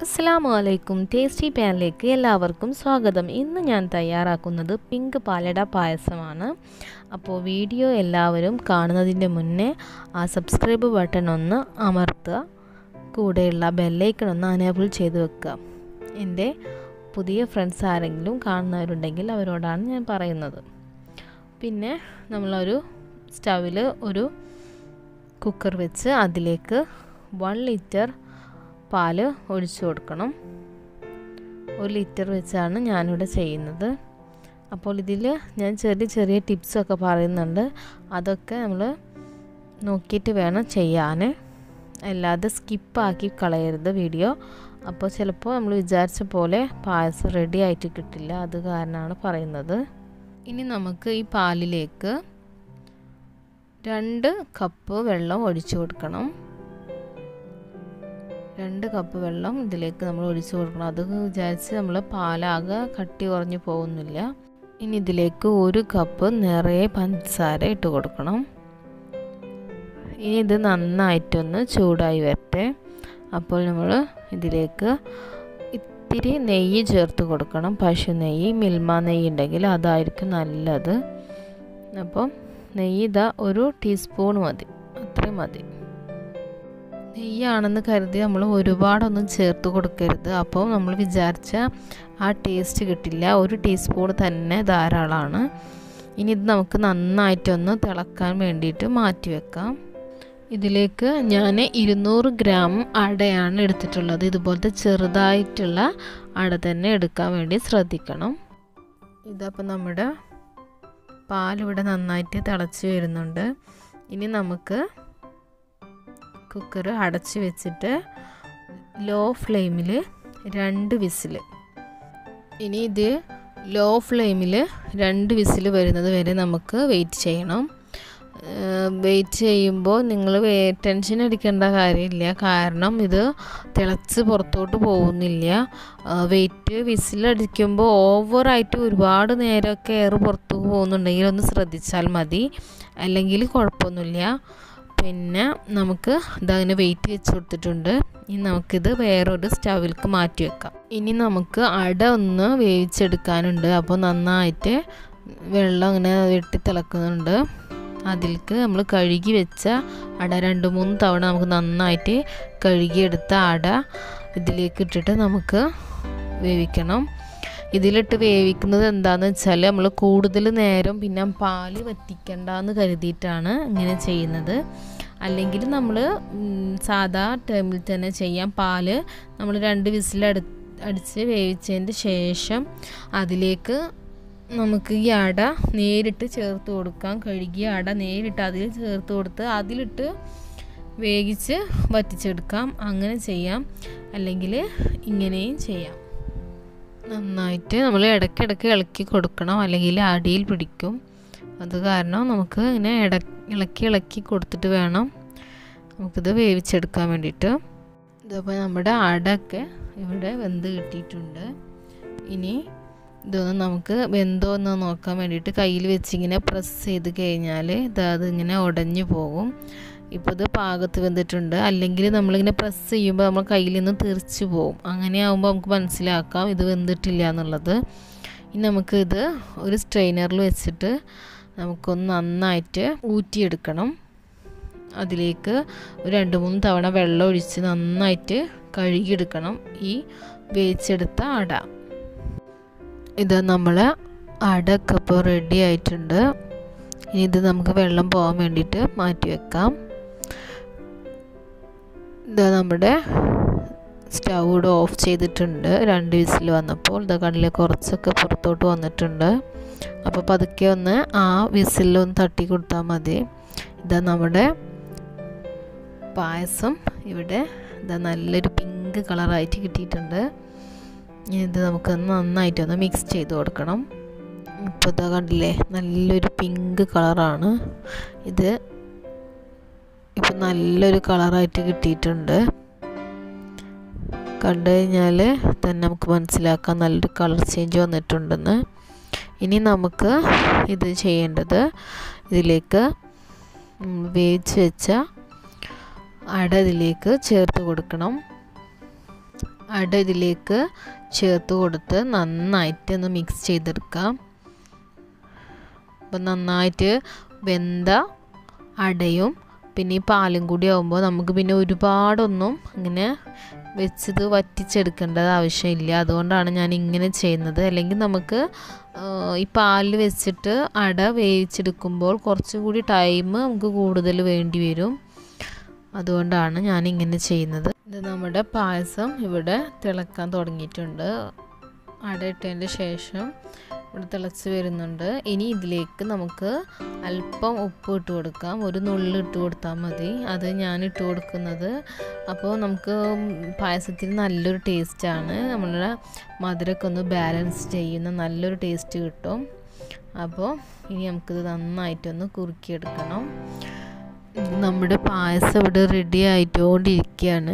അസ്സാം വലൈക്കും ടേസ്റ്റി പാനിലേക്ക് എല്ലാവർക്കും സ്വാഗതം ഇന്ന് ഞാൻ തയ്യാറാക്കുന്നത് പിങ്ക് പാലട പായസമാണ് അപ്പോൾ വീഡിയോ എല്ലാവരും കാണുന്നതിൻ്റെ മുന്നേ ആ സബ്സ്ക്രൈബ് ബട്ടൺ ഒന്ന് അമർത്തുക കൂടെയുള്ള ബെല്ലൈക്കൺ ഒന്ന് അനേബിൾ ചെയ്ത് വെക്കുക എൻ്റെ പുതിയ ഫ്രണ്ട്സ് ആരെങ്കിലും കാണുന്നവരുണ്ടെങ്കിൽ അവരോടാണ് ഞാൻ പറയുന്നത് പിന്നെ നമ്മളൊരു സ്റ്റവിൽ ഒരു കുക്കർ വെച്ച് അതിലേക്ക് വൺ ലിറ്റർ പാല് ഒഴിച്ചു കൊടുക്കണം ഒരു ലിറ്റർ വെച്ചാണ് ഞാനിവിടെ ചെയ്യുന്നത് അപ്പോൾ ഇതിൽ ഞാൻ ചെറിയ ചെറിയ ടിപ്സൊക്കെ പറയുന്നുണ്ട് അതൊക്കെ നമ്മൾ നോക്കിയിട്ട് വേണം ചെയ്യാൻ അല്ലാതെ സ്കിപ്പാക്കി കളയരുത് വീഡിയോ അപ്പോൾ ചിലപ്പോൾ നമ്മൾ വിചാരിച്ച പോലെ പായസം റെഡി ആയിട്ട് കിട്ടില്ല അത് കാരണമാണ് പറയുന്നത് ഇനി നമുക്ക് ഈ പാലിലേക്ക് രണ്ട് കപ്പ് വെള്ളം ഒഴിച്ചു കൊടുക്കണം രണ്ട് കപ്പ് വെള്ളം ഇതിലേക്ക് നമ്മൾ ഒഴിച്ചു കൊടുക്കണം അത് വിചാരിച്ച് നമ്മൾ പാലാകെ കട്ടി കുറഞ്ഞു പോകുന്നില്ല ഇനി ഇതിലേക്ക് ഒരു കപ്പ് നിറയെ പഞ്ചസാര ഇട്ട് കൊടുക്കണം ഇനി ഇത് നന്നായിട്ടൊന്ന് ചൂടായി വരട്ടെ അപ്പോൾ നമ്മൾ ഇതിലേക്ക് ഇത്തിരി നെയ്യ് ചേർത്ത് കൊടുക്കണം പശു നെയ്യ് മിൽമ നെയ്യ് ഉണ്ടെങ്കിൽ അതായിരിക്കും നല്ലത് അപ്പം നെയ്യ് ഇതാ ഒരു ടീസ്പൂൺ മതി അത്രയും മതി നെയ്യാണെന്ന് കരുതി നമ്മൾ ഒരുപാടൊന്നും ചേർത്ത് കൊടുക്കരുത് അപ്പോൾ നമ്മൾ വിചാരിച്ച ആ ടേസ്റ്റ് കിട്ടില്ല ഒരു ടീസ്പൂൺ തന്നെ ധാരാളമാണ് ഇനി ഇത് നമുക്ക് നന്നായിട്ടൊന്ന് തിളക്കാൻ വേണ്ടിയിട്ട് മാറ്റി വെക്കാം ഇതിലേക്ക് ഞാൻ ഇരുന്നൂറ് ഗ്രാം അടയാണ് എടുത്തിട്ടുള്ളത് ഇതുപോലത്തെ ചെറുതായിട്ടുള്ള അട തന്നെ എടുക്കാൻ വേണ്ടി ശ്രദ്ധിക്കണം ഇതപ്പോൾ നമ്മുടെ പാലിവിടെ നന്നായിട്ട് തിളച്ച് വരുന്നുണ്ട് ഇനി നമുക്ക് കുക്കർ അടച്ച് വെച്ചിട്ട് ലോ ഫ്ലെയിമിൽ രണ്ട് വിസിൽ ഇനി ഇത് ലോ ഫ്ലെയിമിൽ രണ്ട് വിസിൽ വരുന്നത് വരെ നമുക്ക് വെയിറ്റ് ചെയ്യണം വെയിറ്റ് ചെയ്യുമ്പോൾ നിങ്ങൾ ടെൻഷൻ അടിക്കേണ്ട കാര്യമില്ല കാരണം ഇത് തിളച്ച് പുറത്തോട്ട് പോകുന്നില്ല വെയിറ്റ് വിസിലടിക്കുമ്പോൾ ഓവറായിട്ട് ഒരുപാട് നേരമൊക്കെ എയർ പുറത്തു പോകുന്നുണ്ടെങ്കിൽ ഒന്ന് ശ്രദ്ധിച്ചാൽ മതി അല്ലെങ്കിൽ കുഴപ്പമൊന്നുമില്ല പിന്നെ നമുക്ക് ഇതതിന് വെയിറ്റ് വെച്ച് കൊടുത്തിട്ടുണ്ട് ഇനി നമുക്കിത് വേറൊരു സ്റ്റവിലേക്ക് മാറ്റി വെക്കാം ഇനി നമുക്ക് അട ഒന്ന് വേവിച്ചെടുക്കാനുണ്ട് അപ്പോൾ നന്നായിട്ട് വെള്ളം അങ്ങനെ വെട്ടി തിളക്കുന്നുണ്ട് അതിലേക്ക് നമ്മൾ കഴുകി വെച്ച അട രണ്ട് മൂന്ന് തവണ നമുക്ക് നന്നായിട്ട് കഴുകിയെടുത്ത അട ഇതിലേക്ക് ഇട്ടിട്ട് നമുക്ക് വേവിക്കണം ഇതിലിട്ട് വേവിക്കുന്നത് എന്താണെന്ന് വെച്ചാൽ നമ്മൾ കൂടുതൽ നേരം പിന്നെ പാല് വറ്റിക്കണ്ടെന്ന് കരുതിയിട്ടാണ് ഇങ്ങനെ ചെയ്യുന്നത് അല്ലെങ്കിൽ നമ്മൾ സാധാ ടൈമിൽ തന്നെ ചെയ്യാം പാല് നമ്മൾ രണ്ട് വിസിലട അടിച്ച് വേവിച്ചതിൻ്റെ ശേഷം അതിലേക്ക് നമുക്ക് ഈ അട നേരിട്ട് ചേർത്ത് കൊടുക്കാം കഴുകിയ അട നേരിട്ട് അതിൽ ചേർത്ത് കൊടുത്ത് അതിലിട്ട് വേവിച്ച് വറ്റിച്ചെടുക്കാം അങ്ങനെ ചെയ്യാം അല്ലെങ്കിൽ ഇങ്ങനെയും ചെയ്യാം നന്നായിട്ട് നമ്മൾ ഇടയ്ക്കിടയ്ക്ക് ഇളക്കി കൊടുക്കണം അല്ലെങ്കിൽ അടിയിൽ പിടിക്കും അത് കാരണം നമുക്ക് ഇങ്ങനെ ഇട ഇളക്കി ഇളക്കി കൊടുത്തിട്ട് വേണം നമുക്കിത് വേവിച്ചെടുക്കാൻ വേണ്ടിയിട്ട് ഇതപ്പോൾ നമ്മുടെ അടയൊക്കെ ഇവിടെ വെന്ത് കിട്ടിയിട്ടുണ്ട് ഇനി ഇതൊന്ന് നമുക്ക് വെന്തോ എന്ന് നോക്കാൻ വേണ്ടിയിട്ട് കയ്യിൽ വെച്ചിങ്ങനെ പ്രസ് ചെയ്ത് കഴിഞ്ഞാൽ ഇത് അതിങ്ങനെ ഉടഞ്ഞു പോകും ഇപ്പോൾ ഇത് പാകത്ത് വെന്തിട്ടുണ്ട് അല്ലെങ്കിൽ നമ്മളിങ്ങനെ പ്രസ് ചെയ്യുമ്പോൾ നമ്മൾ കയ്യിൽ നിന്ന് തെറിച്ച് പോകും അങ്ങനെ ആകുമ്പോൾ നമുക്ക് മനസ്സിലാക്കാം ഇത് വെന്തിട്ടില്ല എന്നുള്ളത് ഇനി നമുക്കിത് ഒരു സ്ട്രെയിനറിൽ വെച്ചിട്ട് നമുക്കൊന്ന് നന്നായിട്ട് ഊറ്റിയെടുക്കണം അതിലേക്ക് ഒരു രണ്ട് മൂന്ന് തവണ വെള്ളം ഒഴിച്ച് നന്നായിട്ട് കഴുകിയെടുക്കണം ഈ വേവിച്ചെടുത്ത അട ഇത് നമ്മൾ അടയൊക്കെ ഇപ്പോൾ റെഡി ആയിട്ടുണ്ട് ഇനി ഇത് നമുക്ക് വെള്ളം പോകാൻ വേണ്ടിയിട്ട് മാറ്റി വെക്കാം ഇത് നമ്മുടെ സ്റ്റൗ ഇവിടെ ഓഫ് ചെയ്തിട്ടുണ്ട് രണ്ട് വിസിൽ വന്നപ്പോൾ ഇത് കടലിൽ കുറച്ചൊക്കെ പുറത്തോട്ട് വന്നിട്ടുണ്ട് അപ്പോൾ പതുക്കെ ഒന്ന് ആ വിസിലൊന്ന് തട്ടി കൊടുത്താൽ മതി ഇതാ നമ്മുടെ പായസം ഇവിടെ ഇതാ നല്ലൊരു പിങ്ക് കളറായിട്ട് കിട്ടിയിട്ടുണ്ട് ഇത് നമുക്ക് നന്നായിട്ടൊന്ന് മിക്സ് ചെയ്ത് കൊടുക്കണം ഇപ്പോൾ ഇതാ കണ്ടില്ലേ നല്ലൊരു പിങ്ക് കളറാണ് ഇത് ഇപ്പം നല്ലൊരു കളറായിട്ട് കിട്ടിയിട്ടുണ്ട് കണ്ടു കഴിഞ്ഞാൽ തന്നെ നമുക്ക് മനസ്സിലാക്കാം നല്ലൊരു കളർ ചേഞ്ച് വന്നിട്ടുണ്ടെന്ന് ഇനി നമുക്ക് ഇത് ചെയ്യേണ്ടത് ഇതിലേക്ക് വേവിച്ച് വെച്ച അട ഇതിലേക്ക് ചേർത്ത് കൊടുക്കണം അട ഇതിലേക്ക് ചേർത്ത് കൊടുത്ത് നന്നായിട്ട് ഒന്ന് മിക്സ് ചെയ്തെടുക്കാം അപ്പം നന്നായിട്ട് വെന്ത അടയും പിന്നെ ഈ പാലും കൂടി ആകുമ്പോൾ നമുക്ക് പിന്നെ ഒരുപാടൊന്നും ഇങ്ങനെ വെച്ചത് വറ്റിച്ചെടുക്കേണ്ടത് ആവശ്യമില്ല അതുകൊണ്ടാണ് ഞാൻ ഇങ്ങനെ ചെയ്യുന്നത് അല്ലെങ്കിൽ നമുക്ക് ഈ പാലിൽ വെച്ചിട്ട് അട വേവിച്ചെടുക്കുമ്പോൾ കുറച്ചും കൂടി ടൈം നമുക്ക് കൂടുതൽ വേണ്ടി വരും അതുകൊണ്ടാണ് ഞാൻ ഇങ്ങനെ ചെയ്യുന്നത് ഇത് നമ്മുടെ പായസം ഇവിടെ തിളക്കാൻ തുടങ്ങിയിട്ടുണ്ട് അട ഇട്ടതിൻ്റെ ശേഷം ഇവിടെ തിളച്ച് വരുന്നുണ്ട് ഇനി ഇതിലേക്ക് നമുക്ക് അല്പം ഉപ്പ് ഇട്ട് കൊടുക്കാം ഒരു നുള്ളി ഇട്ട് കൊടുത്താൽ മതി അത് ഞാൻ ഇട്ട് കൊടുക്കുന്നത് അപ്പോൾ നമുക്ക് പായസത്തിന് നല്ലൊരു ടേസ്റ്റാണ് നമ്മളുടെ മധുരമൊക്കെ ഒന്ന് ബാലൻസ് ചെയ്യുന്ന നല്ലൊരു ടേസ്റ്റ് കിട്ടും അപ്പോൾ ഇനി നമുക്കിത് നന്നായിട്ടൊന്ന് കുറുക്കിയെടുക്കണം നമ്മുടെ പായസം ഇവിടെ റെഡി ആയിട്ടുകൊണ്ടിരിക്കുകയാണ്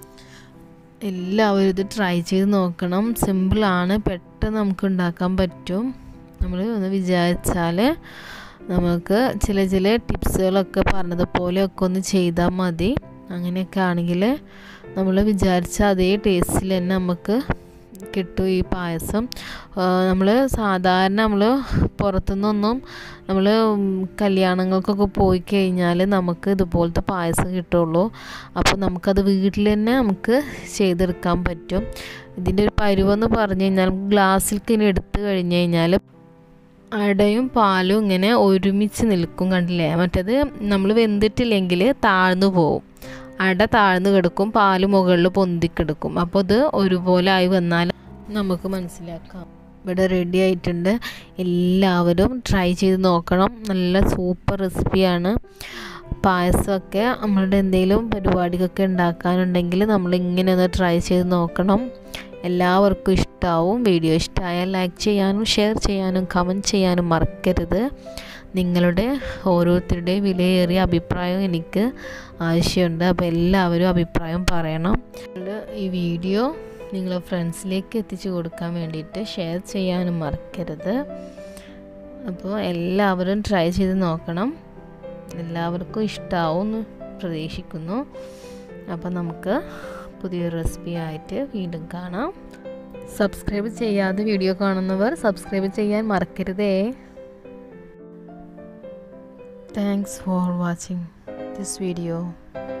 എല്ലാവരും ഇത് ട്രൈ ചെയ്ത് നോക്കണം സിമ്പിളാണ് പെട്ടെന്ന് നമുക്ക് ഉണ്ടാക്കാൻ പറ്റും നമ്മൾ ഒന്ന് വിചാരിച്ചാൽ നമുക്ക് ചില ചില ടിപ്സുകളൊക്കെ പറഞ്ഞതുപോലെയൊക്കെ ഒന്ന് ചെയ്താൽ മതി അങ്ങനെയൊക്കെ ആണെങ്കിൽ നമ്മൾ വിചാരിച്ച അതേ ടേസ്റ്റിൽ തന്നെ നമുക്ക് കിട്ടും ഈ പായസം നമ്മൾ സാധാരണ നമ്മൾ പുറത്തുനിന്നൊന്നും നമ്മൾ കല്യാണങ്ങൾക്കൊക്കെ പോയി കഴിഞ്ഞാൽ നമുക്ക് ഇതുപോലത്തെ പായസം കിട്ടുള്ളൂ അപ്പോൾ നമുക്കത് വീട്ടിൽ തന്നെ നമുക്ക് ചെയ്തെടുക്കാൻ പറ്റും ഇതിൻ്റെ ഒരു പരുവെന്ന് പറഞ്ഞു കഴിഞ്ഞാൽ ഗ്ലാസ്സിലേക്ക് ഇനി എടുത്തു കഴിഞ്ഞ് കഴിഞ്ഞാൽ അടയും പാലും ഇങ്ങനെ ഒരുമിച്ച് നിൽക്കും കണ്ടില്ലേ മറ്റേത് നമ്മൾ വെന്തിട്ടില്ലെങ്കിൽ താഴ്ന്നു പോവും അട താഴ്ന്നു കിടക്കും പാല് മുകളിൽ പൊന്തിക്കിടക്കും അപ്പോൾ ഇത് ഒരുപോലെ ആയി വന്നാൽ നമുക്ക് മനസ്സിലാക്കാം ഇവിടെ റെഡി ആയിട്ടുണ്ട് എല്ലാവരും ട്രൈ ചെയ്ത് നോക്കണം നല്ല സൂപ്പർ റെസിപ്പിയാണ് പായസമൊക്കെ നമ്മളുടെ എന്തെങ്കിലും പരിപാടിക്കൊക്കെ ഉണ്ടാക്കാനുണ്ടെങ്കിൽ നമ്മൾ ഇങ്ങനെ ഒന്ന് ട്രൈ ചെയ്ത് നോക്കണം എല്ലാവർക്കും ഇഷ്ടമാവും വീഡിയോ ഇഷ്ടമായാൽ ലൈക്ക് ചെയ്യാനും ഷെയർ ചെയ്യാനും കമൻറ്റ് ചെയ്യാനും മറക്കരുത് നിങ്ങളുടെ ഓരോരുത്തരുടെയും വിലയേറിയ അഭിപ്രായം എനിക്ക് ആവശ്യമുണ്ട് അപ്പോൾ എല്ലാവരും അഭിപ്രായം പറയണം ഈ വീഡിയോ നിങ്ങളെ ഫ്രണ്ട്സിലേക്ക് എത്തിച്ചു കൊടുക്കാൻ വേണ്ടിയിട്ട് ഷെയർ ചെയ്യാനും മറക്കരുത് അപ്പോൾ എല്ലാവരും ട്രൈ ചെയ്ത് നോക്കണം എല്ലാവർക്കും ഇഷ്ടമാവും എന്ന് പ്രതീക്ഷിക്കുന്നു അപ്പോൾ നമുക്ക് പുതിയൊരു റെസിപ്പി ആയിട്ട് വീണ്ടും കാണാം സബ്സ്ക്രൈബ് ചെയ്യാതെ വീഡിയോ കാണുന്നവർ സബ്സ്ക്രൈബ് ചെയ്യാൻ മറക്കരുതേ thanks for watching this video